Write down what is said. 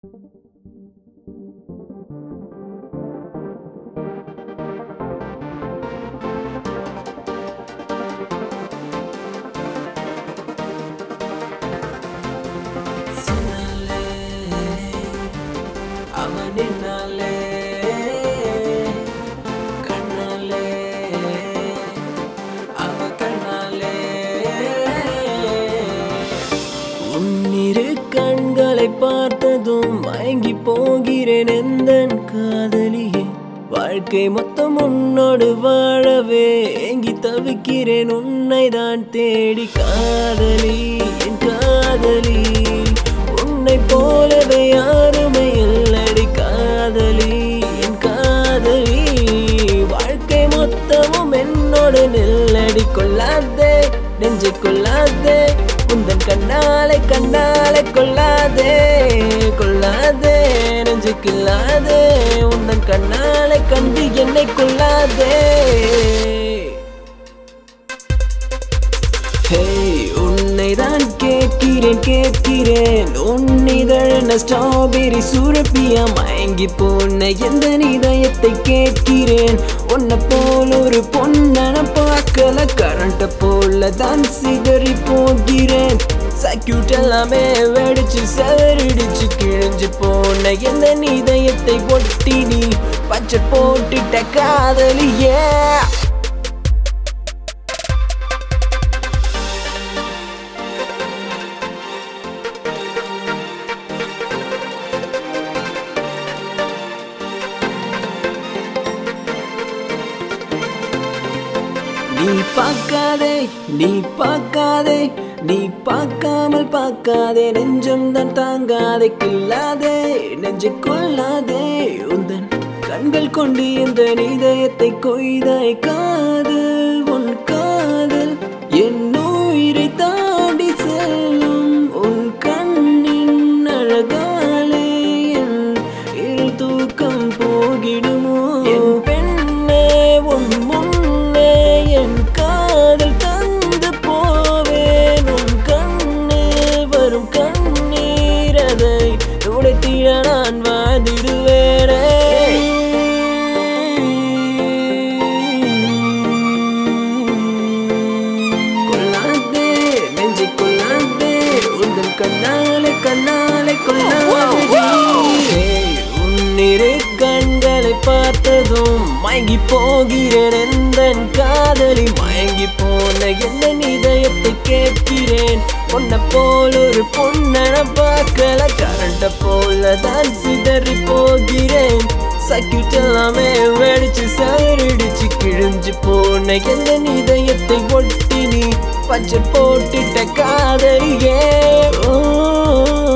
நின்னாலே கண்ணாலே அவ கண்ணாலே உன்னிரு கண்களை பார்த்ததும் மயங்கி போகிறேன் எந்தன் காதலியே வாழ்க்கை மொத்தம் உன்னோடு வாழவே ஏங்கி தவிக்கிறேன் உன்னை தான் தேடி காதலி என் காதலி உன்னை போலவே யாருமே இல்லடி காதலி என் காதலி வாழ்க்கை மொத்தமும் என்னோடு நில்லடி கொள்ளாதே நெஞ்சு கொள்ளாதே உந்தன் கண்ணாலை கண்ணாலை கொள்ளாதே கொள்ளாதே நெஞ்சு கில்லாதே உந்தன் கண்ணாலை கண்டு என்னை கொள்ளாதே ஹேய் உன்னை தான் கேட்கிறேன் கேட்கிறேன் உன்னிதழ் ஸ்ட்ராபெரி சுரப்பியா மயங்கி போன எந்த இதயத்தை கேட்கிறேன் உன்னை போல ஒரு பொண்ணன பார்க்கல கரண்ட போல தான் சிதறி போகிறேன் சர்க்கியூட் எல்லாமே வெடிச்சு செவரிடிச்சு கிழிஞ்சு போன எந்த இதயத்தை ஒட்டி நீ பச்சை போட்டுட்ட காதலியே நீ பார்க்காதே நீ பார்க்காதே நீ பார்க்காமல் பார்க்காதே நெஞ்சம் தான் தாங்காதே கில்லாதே நெஞ்சு கொள்ளாதே உந்தன் கண்கள் கொண்டு இந்த இதயத்தை கொய்தாய் காதல் உன் காதல் என் உயிரை தாண்டி செல்லும் உன் கண்ணின் அழகாலே என் இருள் தூக்கம் போகிடுமோ என் பெண்ணே உன் முன்னே என் காதல் தந்து போவேன் உன் கண்ணில் வரும் கண்ணீர் அதை உடைத்திட நான் வாழ்ந்திடுவேனே கொள்ளாதே நெஞ்சை கொள்ளாதே உந்தன் கண்ணாலே கண்ணாலே கொள்ளாதே உன்னிரு கண்களை பார்த்ததும் மயங்கி போகிறேன் எந்தன் காதலி மயங்கி போன எந்த இதயத்தை கேட்கிறேன் பொன்ன போல் ஒரு பொண்ணன பார்க்கல கரண்ட போல தான் சிதறி போகிறேன் சர்க்கியூட் எல்லாமே வெடிச்சு சவரிடிச்சு கிழிஞ்சு போன எந்த இதயத்தை ஒட்டி நீ பச்சை போட்டுட்ட காதலியே ஓ